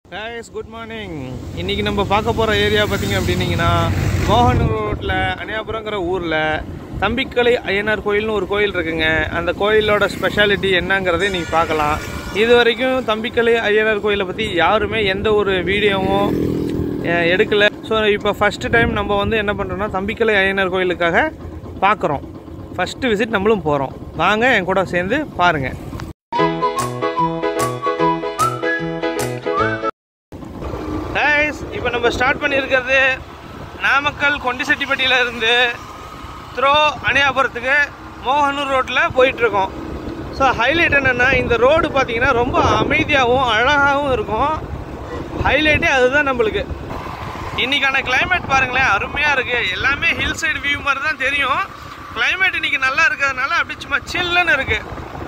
guys good morning இன்னைக்கு நம்ம பார்க்க போகிற ஏரியா பார்த்தீங்க அப்படின்னீங்கன்னா மோகன் ரோட்டில் அனியாபுரங்கிற ஊரில் தம்பிக்கலை ஐயனார் கோயில்னு ஒரு கோயில் இருக்குங்க அந்த கோயிலோட ஸ்பெஷாலிட்டி என்னங்கிறதை இன்னைக்கு பார்க்கலாம் இது வரைக்கும் தம்பிக்கலை ஐயனார் கோயிலை பற்றி யாருமே எந்த ஒரு வீடியோவும் அஹ், எடுக்கல ஸோ இப்போ ஃபஸ்ட்டு டைம் நம்ம வந்து என்ன பண்ணுறோம்னா தம்பிக்கலை ஐயனார் கோயிலுக்காக பார்க்குறோம் ஃபஸ்ட்டு விசிட் நம்மளும் போகிறோம் வாங்க என் கூட சேர்ந்து பாருங்கள் கைஸ் இப்போ நம்ம ஸ்டார்ட் பண்ணியிருக்கிறது நாமக்கல் கொண்டிசெட்டிப்பட்டியில இருந்து த்ரோ அணியாபுரத்துக்கு மோகனூர் ரோட்டில் போயிட்டுருக்கோம் ஸோ ஹைலைட் என்னென்னா இந்த ரோடு பார்த்தீங்கன்னா ரொம்ப அமைதியாகவும் அழகாகவும் இருக்கும் ஹைலைட்டே அதுதான் நம்மளுக்கு இன்னைக்கான கிளைமேட் பாருங்களேன் அருமையாக இருக்குது எல்லாமே ஹில் சைடு வியூ மாதிரி தான் தெரியும் கிளைமேட் இன்னைக்கு நல்லா இருக்கிறதுனால அப்படியே சும்மா சில்லுன்னு இருக்குது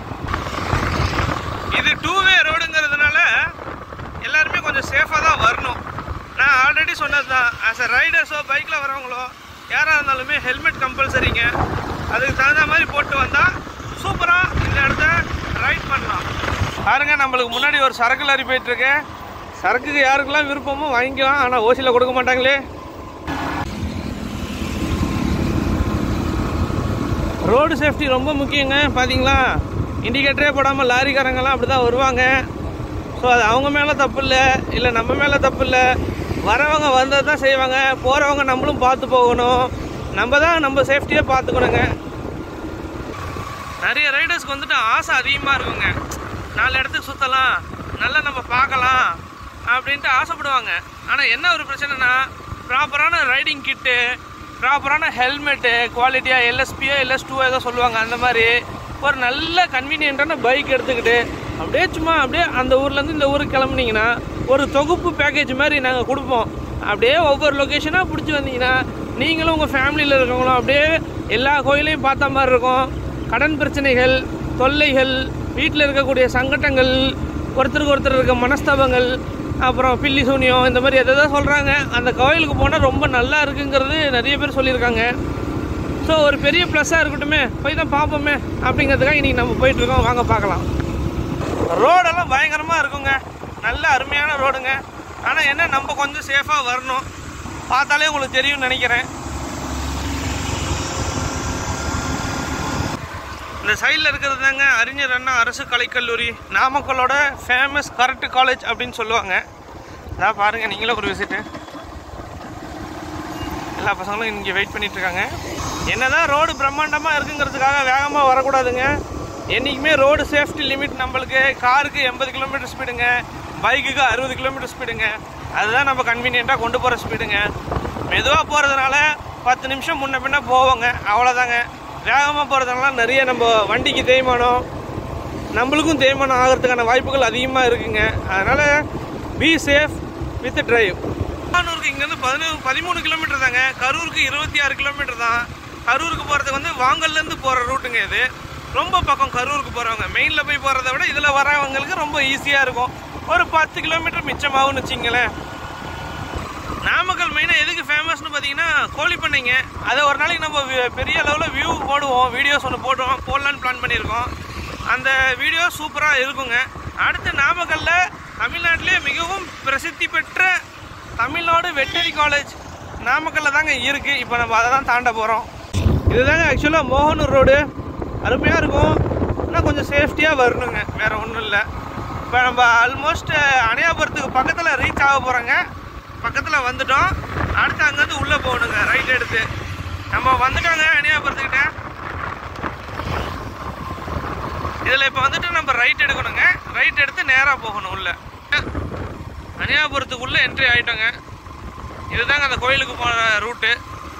இது டூ வே ரோடுங்கிறதுனால எல்லாருமே கொஞ்சம் சேஃபாக தான் வரணும் நான் ஆல்ரெடி சொன்னது தான் ஆஸ் அ ரைடர்ஸோ பைக்கில் வரவங்களோ யாராக இருந்தாலுமே ஹெல்மெட் கம்பல்சரிங்க அதுக்கு தகுந்த மாதிரி போட்டு வந்தால் சூப்பராக இந்த இடத்த ரைட் பண்ணலாம் பாருங்க நம்மளுக்கு முன்னாடி ஒரு சரக்கு லாரி போயிட்டுருக்கு சரக்குக்கு யாருக்கெல்லாம் விருப்பமோ வாங்கிக்கலாம் ஆனால் ஓசியில் கொடுக்க மாட்டாங்களே ரோடு சேஃப்டி ரொம்ப முக்கியங்க பார்த்தீங்களா இண்டிகேட்டரே போடாமல் லாரிக்காரங்கெல்லாம் அப்படி தான் வருவாங்க ஸோ அது அவங்க மேலே தப்பு இல்லை இல்லை நம்ம மேலே தப்பு இல்லை வரவங்க வந்தது தான் செய்வாங்க போகிறவங்க நம்மளும் பார்த்து போகணும் நம்ம தான் நம்ம சேஃப்டியை பார்த்துக்கணுங்க நிறைய ரைடர்ஸ்க்கு வந்துட்டு ஆசை அதிகமாக இருக்குங்க நாலு இடத்துக்கு சுற்றலாம் நல்லா நம்ம பார்க்கலாம் அப்படின்ட்டு ஆசைப்படுவாங்க ஆனால் என்ன ஒரு பிரச்சனைனா ப்ராப்பரான ரைடிங் கிட்டு ப்ராப்பரான ஹெல்மெட்டு குவாலிட்டியாக எல்எஸ்பியோ எல்எஸ் டூ ஏதோ சொல்லுவாங்க அந்த மாதிரி ஒரு நல்ல கன்வீனியண்ட்டான பைக் எடுத்துக்கிட்டு அப்படியே சும்மா அப்படியே அந்த ஊர்லேருந்து இந்த ஊருக்கு கிளம்புனீங்கன்னா ஒரு தொகுப்பு பேக்கேஜ் மாதிரி நாங்கள் கொடுப்போம் அப்படியே ஒவ்வொரு லொக்கேஷனாக பிடிச்சி வந்தீங்கன்னா நீங்களும் உங்கள் ஃபேமிலியில் இருக்கவங்களும் அப்படியே எல்லா கோயிலையும் பார்த்த மாதிரி இருக்கும் கடன் பிரச்சனைகள் தொல்லைகள் வீட்டில் இருக்கக்கூடிய சங்கட்டங்கள் ஒருத்தருக்கு ஒருத்தர் இருக்க மனஸ்தாபங்கள் அப்புறம் பில்லி சூனியம் இந்த மாதிரி எதை சொல்கிறாங்க அந்த கோயிலுக்கு போனால் ரொம்ப நல்லா இருக்குங்கிறது நிறைய பேர் சொல்லியிருக்காங்க ஸோ ஒரு பெரிய ப்ளஸ்ஸாக இருக்கட்டுமே போய் தான் பார்ப்போமே அப்படிங்கிறதுக்காக இன்றைக்கி நம்ம போயிட்டுருக்கோம் வாங்க பார்க்கலாம் ரோடெல்லாம் பயங்கரமாக இருக்குங்க நல்ல அருமையான ரோடுங்க ஆனால் என்ன நம்ம கொஞ்சம் சேஃபாக வரணும் பார்த்தாலே உங்களுக்கு தெரியும்னு நினைக்கிறேன் இந்த சைடில் இருக்கிறது தாங்க அறிஞர் அண்ணா அரசு கலைக்கல்லூரி நாமக்கலோட ஃபேமஸ் கரெக்ட் காலேஜ் அப்படின்னு சொல்லுவாங்க அதான் பாருங்கள் நீங்களும் ஒரு விசிட்டு எல்லா பசங்களும் இங்கே வெயிட் பண்ணிட்டு இருக்காங்க என்னதான் ரோடு பிரம்மாண்டமாக இருக்குங்கிறதுக்காக வேகமாக வரக்கூடாதுங்க என்றைக்குமே ரோடு சேஃப்டி லிமிட் நம்மளுக்கு காருக்கு எண்பது கிலோமீட்டர் ஸ்பீடுங்க பைக்குக்கு அறுபது கிலோமீட்டர் ஸ்பீடுங்க அதுதான் நம்ம கன்வீனியண்ட்டாக கொண்டு போகிற ஸ்பீடுங்க மெதுவாக போகிறதுனால பத்து நிமிஷம் முன்ன பின்ன போவோங்க அவ்வளோதாங்க வேகமாக போகிறதுனால நிறைய நம்ம வண்டிக்கு தேய்மானம் நம்மளுக்கும் தேய்மானம் ஆகிறதுக்கான வாய்ப்புகள் அதிகமாக இருக்குங்க அதனால் பி சேஃப் வித் டிரைவ் திருவானூருக்கு இங்கேருந்து பதினேழு பதிமூணு கிலோமீட்டர் தாங்க கரூருக்கு இருபத்தி ஆறு கிலோமீட்டர் தான் கரூருக்கு போகிறதுக்கு வந்து வாங்கல்லேருந்து போகிற ரூட்டுங்க இது ரொம்ப பக்கம் கரூருக்கு போகிறவங்க மெயினில் போய் போகிறத விட இதில் வரவங்களுக்கு ரொம்ப ஈஸியாக இருக்கும் ஒரு பத்து கிலோமீட்டர் மிச்சமாகும்னு வச்சிங்களேன் நாமக்கல் மெயினாக எதுக்கு ஃபேமஸ்னு பார்த்தீங்கன்னா கோழி பண்ணைங்க அதை ஒரு நாளைக்கு நம்ம வி- பெரிய அளவில் வியூ போடுவோம் வீடியோஸ் ஒன்று போடுவோம் போடலான்னு பிளான் பண்ணியிருக்கோம் அந்த வீடியோ சூப்பராக இருக்குங்க அடுத்து நாமக்கல்லில் தமிழ்நாட்டிலே மிகவும் பிரசித்தி பெற்ற தமிழ்நாடு வெட்டரி காலேஜ் நாமக்கல்ல தாங்க இருக்குது இப்போ நம்ம அதை தான் தாண்ட போகிறோம் இதுதாங்க ஆக்சுவலாக மோகனூர் ரோடு அருமையாக இருக்கும் ஆனால் கொஞ்சம் சேஃப்டியாக வரணுங்க வேறு ஒன்றும் இல்லை இப்போ நம்ம ஆல்மோஸ்ட் அணையாபுரத்துக்கு பக்கத்தில் ரீச் ஆக போகிறோங்க பக்கத்தில் வந்துட்டோம் அடுத்து அங்கேருந்து உள்ளே போகணுங்க ரைட் எடுத்து நம்ம வந்துட்டோங்க அணியாபுரத்துக்கிட்ட இதில் இப்போ வந்துட்டு நம்ம ரைட் எடுக்கணுங்க ரைட் எடுத்து நேராக போகணும் உள்ள அணியாபுரத்துக்குள்ள என்ட்ரி ஆகிட்டோங்க இதுதாங்க அந்த கோயிலுக்கு போகிற ரூட்டு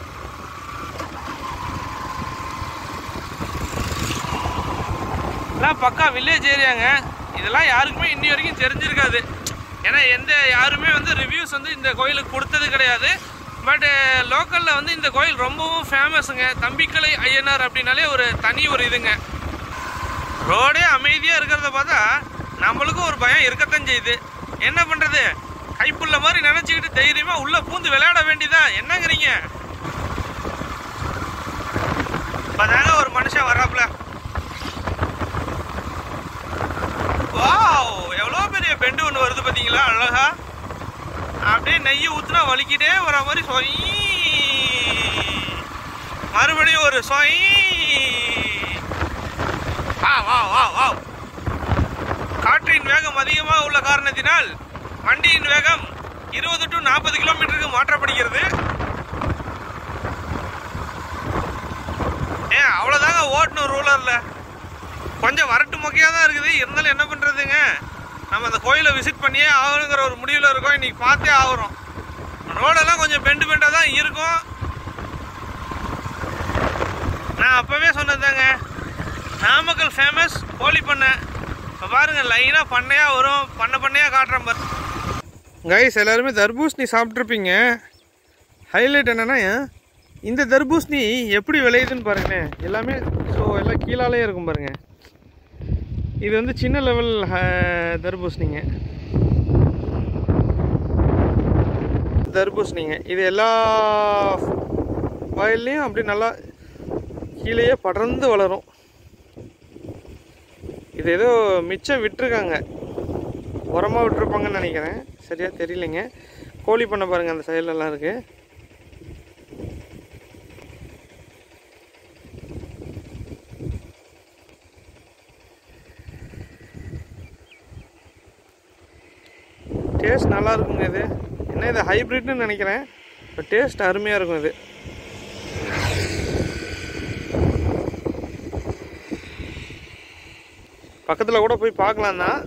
இதெல்லாம் பக்கா வில்லேஜ் ஏரியாங்க இதெல்லாம் யாருக்குமே இன்னி வரைக்கும் தெரிஞ்சிருக்காது ஏன்னா எந்த யாருமே வந்து ரிவ்யூஸ் வந்து இந்த கோயிலுக்கு கொடுத்தது கிடையாது பட் லோக்கலில் வந்து இந்த கோயில் ரொம்பவும் ஃபேமஸுங்க தம்பிக்கலை ஐயனார் அப்படின்னாலே ஒரு தனி ஒரு இதுங்க ரோடே அமைதியாக இருக்கிறத பார்த்தா நம்மளுக்கும் ஒரு பயம் இருக்கத்தான் செய்யுது என்ன பண்ணுறது கைப்புள்ள மாதிரி நினச்சிக்கிட்டு தைரியமாக உள்ளே பூந்து விளையாட வேண்டியதான் என்னங்கிறீங்க இப்போதாங்க ஒரு மனுஷன் வராப்புல வாவ் எவ்வளோ பெரிய பெண்டு ஒன்று வருது பார்த்தீங்களா அழகா அப்படியே நெய் ஊத்துனா வலிக்கிட்டே வர மாதிரி சொய் மறுபடியும் ஒரு சொய் வா வா வா வா காற்றின் வேகம் அதிகமாக உள்ள காரணத்தினால் வண்டியின் வேகம் இருபது டு நாற்பது கிலோமீட்டருக்கு மாற்றப்படுகிறது ஏன் அவ்வளோதாங்க ஓட்டணும் ரூலரில் கொஞ்சம் வரட்டு மொக்கையாக தான் இருக்குது இருந்தாலும் என்ன பண்ணுறதுங்க நம்ம அந்த கோயிலை விசிட் பண்ணியே ஆகணுங்கிற ஒரு முடிவில் இருக்கோம் இன்னைக்கு பார்த்தே ஆகுறோம் ரோடெல்லாம் கொஞ்சம் பெண்டு பெண்டாக தான் இருக்கும் நான் அப்போவே சொன்னதாங்க நாமக்கல் ஃபேமஸ் கோழி பண்ணை இப்போ பாருங்க லைனாக பண்ணையாக வரும் பண்ணை பண்ணையாக காட்டுறேன் பாரு கைஸ் எல்லாருமே தர்பூசணி சாப்பிட்ருப்பீங்க ஹைலைட் என்னன்னா இந்த தர்பூசணி எப்படி விளையுதுன்னு பாருங்களேன் எல்லாமே ஸோ எல்லாம் கீழாலே இருக்கும் பாருங்க இது வந்து சின்ன லெவல் தர்பூசணிங்க தர்பூசணிங்க இது எல்லா வயல்லையும் அப்படி நல்லா கீழேயே படர்ந்து வளரும் இது ஏதோ மிச்சம் விட்டுருக்காங்க உரமாக விட்டுருப்பாங்கன்னு நினைக்கிறேன் சரியா தெரியலைங்க கோழி பண்ண பாருங்க அந்த சைட்லலாம் இருக்கு டேஸ்ட் நல்லா இருக்குங்க இது என்ன இது ஹைப்ரிட்னு நினைக்கிறேன் இப்போ டேஸ்ட் அருமையாக இருக்கும் இது பக்கத்தில் கூட போய் பார்க்கலாம் தான்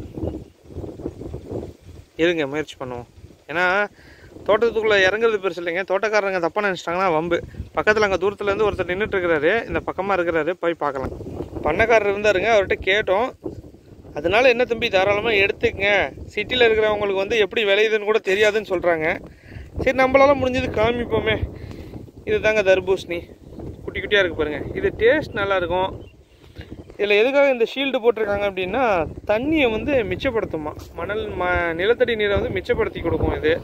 இருங்க முயற்சி பண்ணுவோம் ஏன்னா தோட்டத்துக்குள்ளே இறங்குறது பெருசு இல்லைங்க தோட்டக்காரங்க தப்பாக நினச்சிட்டாங்கன்னா வம்பு பக்கத்தில் அங்கே தூரத்துலேருந்து ஒருத்தர் நின்றுட்டு இருக்கிறாரு இந்த பக்கமாக இருக்கிறாரு போய் பார்க்கலாம் பண்ணக்காரர் இருந்தாருங்க அவர்கிட்ட கேட்டோம் அதனால என்ன தம்பி தாராளமாக எடுத்துக்கங்க சிட்டியில் இருக்கிறவங்களுக்கு வந்து எப்படி விளையுதுன்னு கூட தெரியாதுன்னு சொல்கிறாங்க சரி நம்மளால முடிஞ்சது காமிப்போமே இது தாங்க தர்பூசணி குட்டி குட்டியாக இருக்கு பாருங்க இது டேஸ்ட் நல்லா இருக்கும் இதில் எதுக்காக இந்த ஷீல்டு போட்டிருக்காங்க அப்படின்னா தண்ணியை வந்து மிச்சப்படுத்துமா மணல் ம நிலத்தடி நீரை வந்து மிச்சப்படுத்தி கொடுக்கும் இது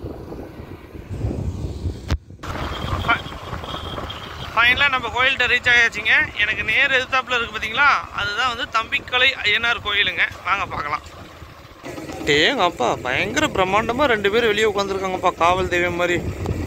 ஃபைனலாக நம்ம கோயில்கிட்ட ரீச் ஆயாச்சுங்க எனக்கு நேர் எதிர்த்தாப்புல இருக்குது பார்த்தீங்களா அதுதான் வந்து தம்பிக்கலை ஐயனார் கோயிலுங்க வாங்க பார்க்கலாம் ஏங்க அப்பா பயங்கர பிரம்மாண்டமாக ரெண்டு பேரும் வெளியே உட்காந்துருக்காங்கப்பா காவல் தெய்வம் மாதிரி